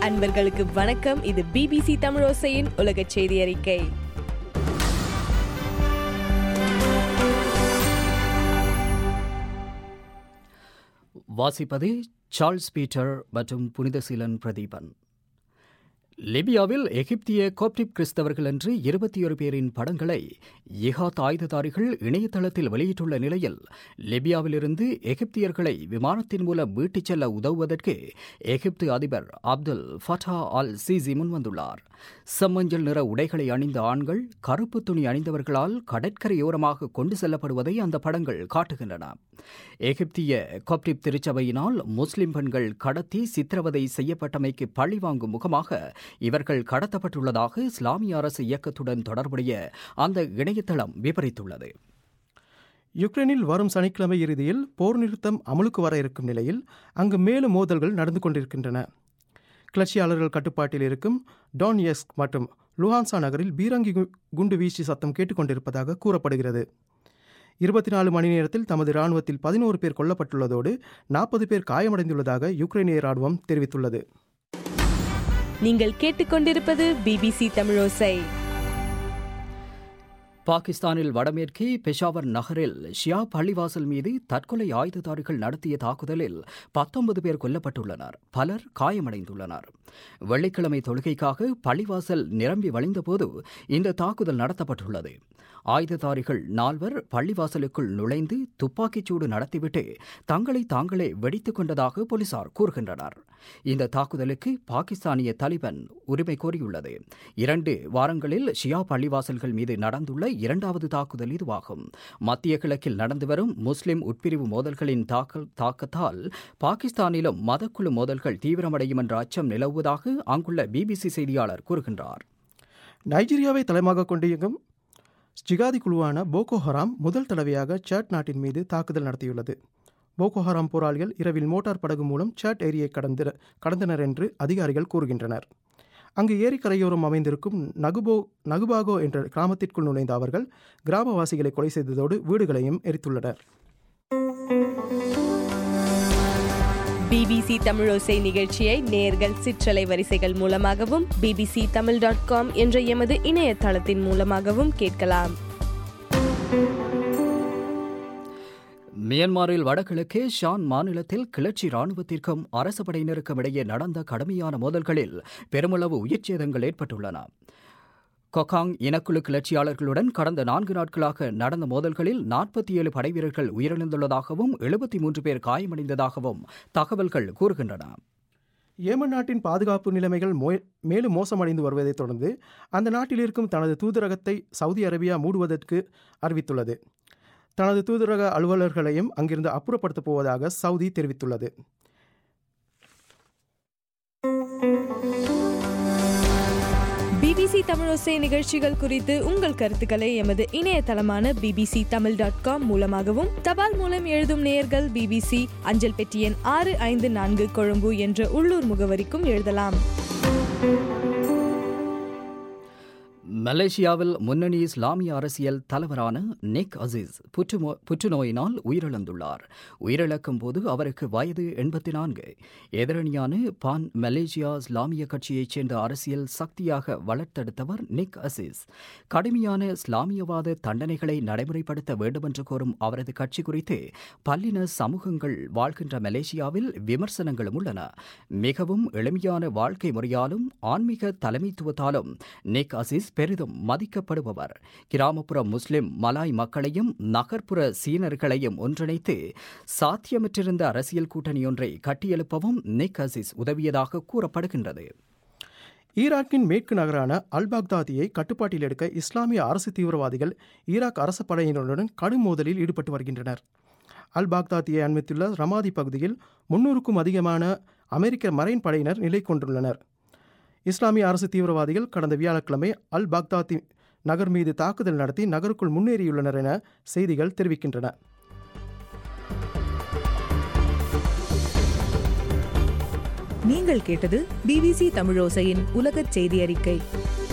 அன்பர்களுக்கு வணக்கம் இது பிபிசி தமிழோசையின் உலக செய்தி அறிக்கை வாசிப்பது சார்ல்ஸ் பீட்டர் மற்றும் புனித சீலன் பிரதீபன் லிபியாவில் எகிப்திய கோப்டிப் கிறிஸ்தவர்கள் என்று இருபத்தி ஒரு பேரின் படங்களை இஹாத் ஆயுததாரிகள் இணையதளத்தில் வெளியிட்டுள்ள நிலையில் லிபியாவிலிருந்து எகிப்தியர்களை விமானத்தின் மூலம் வீட்டுச் செல்ல உதவுவதற்கு எகிப்து அதிபர் அப்துல் ஃபட்டா அல் சிசி முன்வந்துள்ளார் செம்மஞ்சள் நிற உடைகளை அணிந்த ஆண்கள் கருப்பு துணி அணிந்தவர்களால் கடற்கரையோரமாக கொண்டு செல்லப்படுவதை அந்த படங்கள் காட்டுகின்றன எகிப்திய கொப்டிப் திருச்சபையினால் முஸ்லிம் பெண்கள் கடத்தி சித்திரவதை செய்யப்பட்டமைக்கு பழிவாங்கும் முகமாக இவர்கள் கடத்தப்பட்டுள்ளதாக இஸ்லாமிய அரசு இயக்கத்துடன் தொடர்புடைய அந்த இணையதளம் விவரித்துள்ளது யுக்ரைனில் வரும் சனிக்கிழமை இறுதியில் போர் நிறுத்தம் அமலுக்கு வர இருக்கும் நிலையில் அங்கு மேலும் மோதல்கள் நடந்து கொண்டிருக்கின்றன கிளர்ச்சியாளர்கள் கட்டுப்பாட்டில் இருக்கும் டான்யஸ்க் மற்றும் லுஹான்சா நகரில் பீரங்கி கு- குண்டு வீச்சு சத்தம் கேட்டுக்கொண்டிருப்பதாக கூறப்படுகிறது இருபத்தி நாலு மணி நேரத்தில் தமது இராணுவத்தில் பதினோரு பேர் கொல்லப்பட்டுள்ளதோடு நாற்பது பேர் காயமடைந்துள்ளதாக யுக்ரைனிய இராணுவம் தெரிவித்துள்ளது நீங்கள் கேட்டுக்கொண்டிருப்பது பிபிசி தமிழோசை பாகிஸ்தானில் வடமேற்கே பெஷாவர் நகரில் ஷியா பள்ளிவாசல் மீது தற்கொலை ஆயுததாரிகள் நடத்திய தாக்குதலில் பத்தொன்பது பேர் கொல்லப்பட்டுள்ளனர் பலர் காயமடைந்துள்ளனர் வெள்ளிக்கிழமை தொழுகைக்காக பள்ளிவாசல் நிரம்பி வழிந்தபோது இந்த தாக்குதல் நடத்தப்பட்டுள்ளது ஆயுததாரிகள் நால்வர் பள்ளிவாசலுக்குள் நுழைந்து துப்பாக்கிச்சூடு நடத்திவிட்டு தங்களை தாங்களே வெடித்துக் கொண்டதாக போலீசார் கூறுகின்றனர் இந்த தாக்குதலுக்கு பாகிஸ்தானிய தலிபன் உரிமை கோரியுள்ளது இரண்டு வாரங்களில் ஷியா பள்ளிவாசல்கள் மீது நடந்துள்ள இரண்டாவது தாக்குதல் இதுவாகும் மத்திய கிழக்கில் நடந்து வரும் முஸ்லிம் உட்பிரிவு மோதல்களின் தாக்கல் தாக்கத்தால் பாகிஸ்தானிலும் மதக்குழு மோதல்கள் தீவிரமடையும் என்ற அச்சம் நிலவுவதாக அங்குள்ள பிபிசி செய்தியாளர் கூறுகின்றார் நைஜீரியாவை தலைமாக கொண்டு இயங்கும் ஜிகாதி குழுவான போகோ ஹராம் முதல் தடவையாக சாட் நாட்டின் மீது தாக்குதல் நடத்தியுள்ளது போகோ ஹராம் போராளிகள் இரவில் மோட்டார் படகு மூலம் சாட் ஏரியை கடந்த கடந்தனர் என்று அதிகாரிகள் கூறுகின்றனர் அங்கு ஏரிக்கரையோரம் அமைந்திருக்கும் நகுபோ நகுபாகோ என்ற கிராமத்திற்குள் நுழைந்த அவர்கள் கிராமவாசிகளை கொலை செய்ததோடு வீடுகளையும் எரித்துள்ளனர் பிபிசி தமிழோசை நிகழ்ச்சியை நேர்கள் சிற்றலை வரிசைகள் மூலமாகவும் பிபிசி தமிழ் டாட் காம் என்ற எமது இணையதளத்தின் மூலமாகவும் கேட்கலாம் மியான்மரில் வடகிழக்கே ஷான் மாநிலத்தில் கிளர்ச்சி ராணுவத்திற்கும் அரசு படையினருக்கும் இடையே நடந்த கடுமையான மோதல்களில் பெருமளவு உயிர்ச்சேதங்கள் ஏற்பட்டுள்ளன கொகாங் இனக்குழு கிளர்ச்சியாளர்களுடன் கடந்த நான்கு நாட்களாக நடந்த மோதல்களில் நாற்பத்தி ஏழு படைவீரர்கள் உயிரிழந்துள்ளதாகவும் எழுபத்தி மூன்று பேர் காயமடைந்ததாகவும் தகவல்கள் கூறுகின்றன ஏமன் நாட்டின் பாதுகாப்பு நிலைமைகள் மோ- மேலும் மோசமடைந்து வருவதைத் தொடர்ந்து அந்த நாட்டில் இருக்கும் தனது தூதரகத்தை சவுதி அரேபியா மூடுவதற்கு அறிவித்துள்ளது தனது தூதரக அலுவலர்களையும் அங்கிருந்து அப்புறப்படுத்தப் போவதாக சவுதி தெரிவித்துள்ளது பிபிசி தமிழோசை நிகழ்ச்சிகள் குறித்து உங்கள் கருத்துக்களை எமது இணையதளமான பிபிசி தமிழ் டாட் காம் மூலமாகவும் தபால் மூலம் எழுதும் நேயர்கள் பிபிசி அஞ்சல் பெட்டி எண் ஆறு ஐந்து நான்கு கொழும்பு என்ற உள்ளூர் முகவரிக்கும் எழுதலாம் மலேசியாவில் முன்னணி இஸ்லாமிய அரசியல் தலைவரான நிக் அசீஸ் புற்றுமோ புற்றுநோயினால் உயிரிழந்துள்ளார் உயிரிழக்கும் போது அவருக்கு வயது எண்பத்தி நான்கு எதிரணியான பான் மலேசியா இஸ்லாமிய கட்சியைச் சேர்ந்த அரசியல் சக்தியாக வளர்த்தெடுத்தவர் நிக் அசீஸ் கடுமையான இஸ்லாமியவாத தண்டனைகளை நடைமுறைப்படுத்த வேண்டுமென்று கோரும் அவரது கட்சி குறித்து பல்லின சமூகங்கள் வாழ்கின்ற மலேசியாவில் விமர்சனங்களும் உள்ளன மிகவும் எளிமையான வாழ்க்கை முறையாலும் ஆன்மீக தலைமைத்துவத்தாலும் நிக் அசீஸ் பெரிதும் மதிக்கப்படுபவர் கிராமப்புற முஸ்லிம் மலாய் மக்களையும் நகர்ப்புற சீனர்களையும் ஒன்றிணைத்து சாத்தியமற்றிருந்த அரசியல் கூட்டணியொன்றை கட்டியெழுப்பவும் நிக் அசீஸ் உதவியதாக கூறப்படுகின்றது ஈராக்கின் மேற்கு நகரான அல் பாக்தாதியை கட்டுப்பாட்டில் எடுக்க இஸ்லாமிய அரசு தீவிரவாதிகள் ஈராக் அரசு படையினருடன் கடும் மோதலில் ஈடுபட்டு வருகின்றனர் அல் பாக்தாதியை அண்மித்துள்ள ரமாதி பகுதியில் முன்னூறுக்கும் அதிகமான அமெரிக்க மரைன் படையினர் நிலை கொண்டுள்ளனர் இஸ்லாமிய அரசு தீவிரவாதிகள் கடந்த வியாழக்கிழமை அல் பாக்தாதி நகர் மீது தாக்குதல் நடத்தி நகருக்குள் முன்னேறியுள்ளனர் என செய்திகள் தெரிவிக்கின்றன நீங்கள் கேட்டது பிபிசி தமிழோசையின் உலகச் செய்தி அறிக்கை